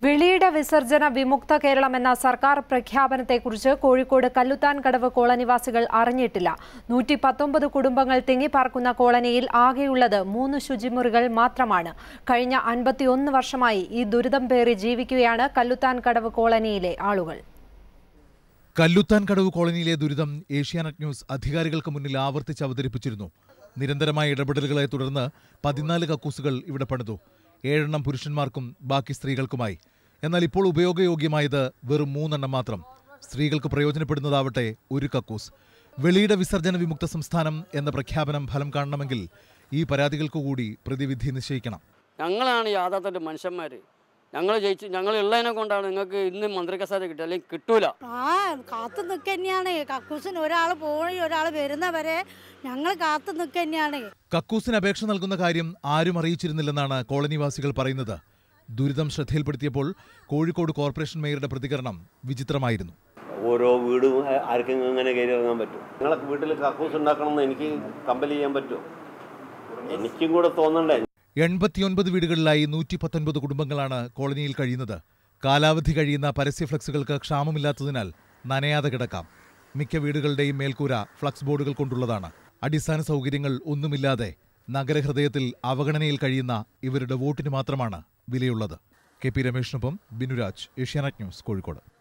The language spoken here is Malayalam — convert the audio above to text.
വെളിയിട വിസർജന വിമുക്ത കേരളം എന്ന സർക്കാർ പ്രഖ്യാപനത്തെക്കുറിച്ച് കോഴിക്കോട് കല്ലുത്താൻ കടവ് കോളനിവാസികൾ അറിഞ്ഞിട്ടില്ല നൂറ്റി പത്തൊമ്പത് കുടുംബങ്ങൾ തിങ്ങിപ്പാർക്കുന്ന കോളനിയിൽ ആകെയുള്ളത് മൂന്ന് ശുചിമുറികൾ മാത്രമാണ് കഴിഞ്ഞ അൻപത്തിയൊന്ന് വർഷമായി ഈ ദുരിതം പേറി ജീവിക്കുകയാണ് കല്ലുത്താൻ കടവ് കോളനിയിലെ ആളുകൾ കല്ലുത്താൻ കടവ് കോളനിയിലെ ദുരിതം ഏഷ്യാനെറ്റ് ന്യൂസ് അധികാരികൾക്ക് മുന്നിൽ ആവർത്തിച്ച് അവതരിപ്പിച്ചിരുന്നു നിരന്തരമായ ഇടപെടലുകളെ തുടർന്ന് പതിനാല് കക്കൂസുകൾ ഇവിടെ പണിതു ഏഴെണ്ണം പുരുഷന്മാർക്കും ബാക്കി സ്ത്രീകൾക്കുമായി എന്നാൽ ഇപ്പോൾ ഉപയോഗയോഗ്യമായത് വെറും മൂന്നെണ്ണം മാത്രം സ്ത്രീകൾക്ക് പ്രയോജനപ്പെടുന്നതാവട്ടെ ഒരു കക്കൂസ് വെളിയിട വിസർജന വിമുക്ത സംസ്ഥാനം എന്ന പ്രഖ്യാപനം ഫലം കാണണമെങ്കിൽ ഈ പരാതികൾക്കു കൂടി പ്രതിവിധി നിശ്ചയിക്കണം ഞങ്ങളാണ് യാഥാർത്ഥ്യ മനുഷ്യന്മാർ ഞങ്ങൾ ജയിച്ചു ഞങ്ങൾ ഉള്ളതിനെ കൊണ്ടാണ് നിങ്ങൾക്ക് ഇന്ന് മന്ത്രി കസാര കിട്ടുക അല്ലെങ്കിൽ കിട്ടൂല ആ കാത്തു നിൽക്കന്നെയാണ് കക്കൂസിന് ഒരാൾ പോയി ഒരാൾ വരുന്നവരെ ഞങ്ങൾ കാത്തു നിൽക്കന്നെയാണ് കക്കൂസിന് അപേക്ഷ നൽകുന്ന കാര്യം ആരും അറിയിച്ചിരുന്നില്ലെന്നാണ് കോളനിവാസികൾ പറയുന്നത് ദുരിതം ശ്രദ്ധയിൽപ്പെടുത്തിയപ്പോൾ കോഴിക്കോട് കോർപ്പറേഷൻ മേയറുടെ പ്രതികരണം വിചിത്രമായിരുന്നു ഓരോ വീടും ആ- ആർക്കെങ്കിലും ഇങ്ങനെ കയറി ഇറങ്ങാൻ പറ്റും നിങ്ങളെ വീട്ടിൽ കക്കൂസ് ഉണ്ടാക്കണമെന്ന് എനിക്ക് കമ്പൽ ചെയ്യാൻ പറ്റുമോ എനിക്കും കൂടെ തോന്നണ്ടേ എൺപത്തിയൊൻപത് വീടുകളിലായി നൂറ്റി പത്തൊൻപത് കുടുംബങ്ങളാണ് കോളനിയിൽ കഴിയുന്നത് കാലാവധി കഴിയുന്ന പരസ്യ ഫ്ലക്സുകൾക്ക് ക്ഷാമമില്ലാത്തതിനാൽ നനയാതെ കിടക്കാം മിക്ക വീടുകളുടെയും മേൽക്കൂര ഫ്ലക്സ് ബോർഡുകൾ കൊണ്ടുള്ളതാണ് അടിസ്ഥാന സൗകര്യങ്ങൾ ഒന്നുമില്ലാതെ നഗരഹൃദയത്തിൽ അവഗണനയിൽ കഴിയുന്ന ഇവരുടെ വോട്ടിന് മാത്രമാണ് വിലയുള്ളത് കെ പി രമേഷിനൊപ്പം ബിനുരാജ് ഏഷ്യാനെറ്റ് ന്യൂസ് കോഴിക്കോട്